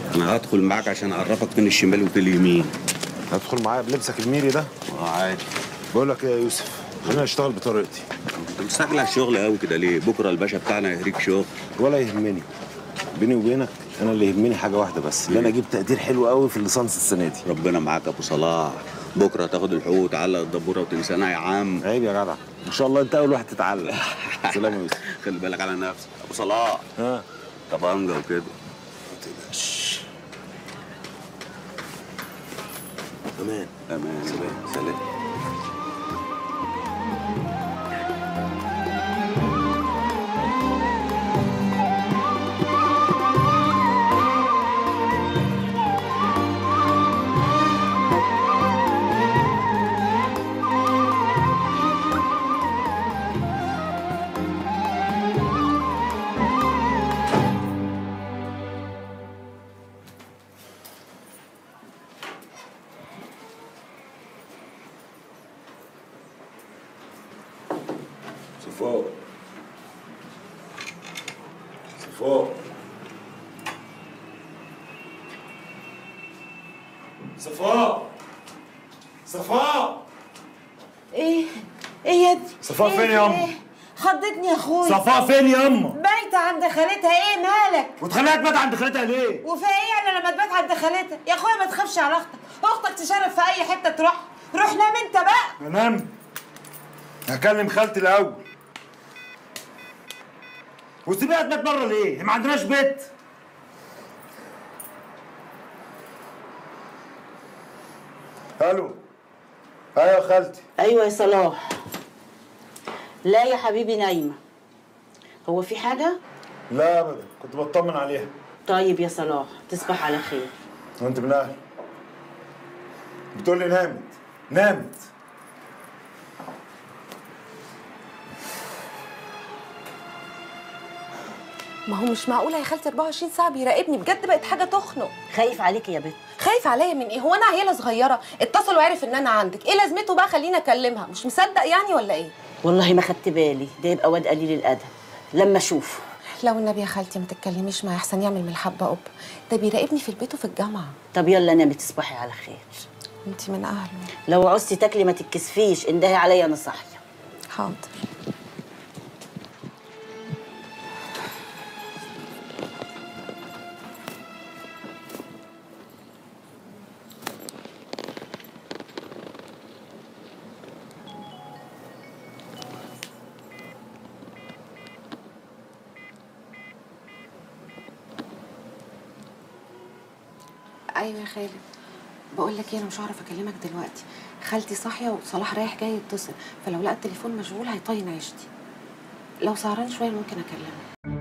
انا هدخل معاك عشان اعرفك فين الشمال وفين اليمين هتدخل معايا بلبسك الميري ده اه عادي بقول لك ايه يا يوسف خلينا نشتغل بطريقتي انت مستعجل على الشغل قوي كده ليه بكره الباشا بتاعنا يهريك شغل ولا يهمني بيني وبينك انا اللي يهمني حاجه واحده بس اللي انا اجيب تقدير حلو قوي في الليسانس السنه دي ربنا معاك يا ابو صلاح بكره تاخد الحقوق وتعلق الدبوره وتنسانا يا عم عيب يا جدع ان شاء الله انت اول واحد تتعلم سلام يا يوسف خلي بالك على نفسك ابو صلاح ها طبنجه وكده ما تقلقش امان تمام سلام سلام صفاء صفاء صفاء صفاء ايه ايه يا دي صفاء إيه فين يا أم؟ إيه؟ خضتني يا اخويا صفاء فين يا اما بايته عند خالتها ايه مالك وتخليها تبات عند خالتها ليه وفي ايه انا لما تبات عند خالتها يا اخويا ما تخافش على اختك اختك تشرف في اي حته تروح روح نام انت بقى انام هكلم خالتي الاول وسيبيها تبات بره ليه هي ما عندناش بيت الو ايوه يا خالتي ايوه يا صلاح لا يا حبيبي نايمه هو في حاجه لا ابدا كنت بطمن عليها طيب يا صلاح تصبح على خير وانت من اهل بتقول لي نامت نامت ما هو مش معقوله يا خالتي 24 ساعه بيراقبني بجد بقت حاجه تخنق خايف عليكي يا بنت خايف عليا من ايه هو انا عيله صغيره اتصل وعرف ان انا عندك ايه لازمته بقى خليني اكلمها مش مصدق يعني ولا ايه والله ما خدت بالي ده يبقى واد قليل الادب لما اشوفه لو النبي يا خالتي ما تتكلميش معاه احسن يعمل من الحبه قب ده بيراقبني في البيت وفي الجامعه طب يلا نامي تصبحي على خير انت من اهله لو عوزتي تاكلي ما تتكسفيش اندهي عليا انا صاحيه حاضر ايوه يا خالد بقول لك ايه انا مش هعرف اكلمك دلوقتي خالتي صاحيه وصلاح رايح جاي يتصل فلو لقى التليفون مشغول هيطين عيشتي لو سهران شويه ممكن اكلمك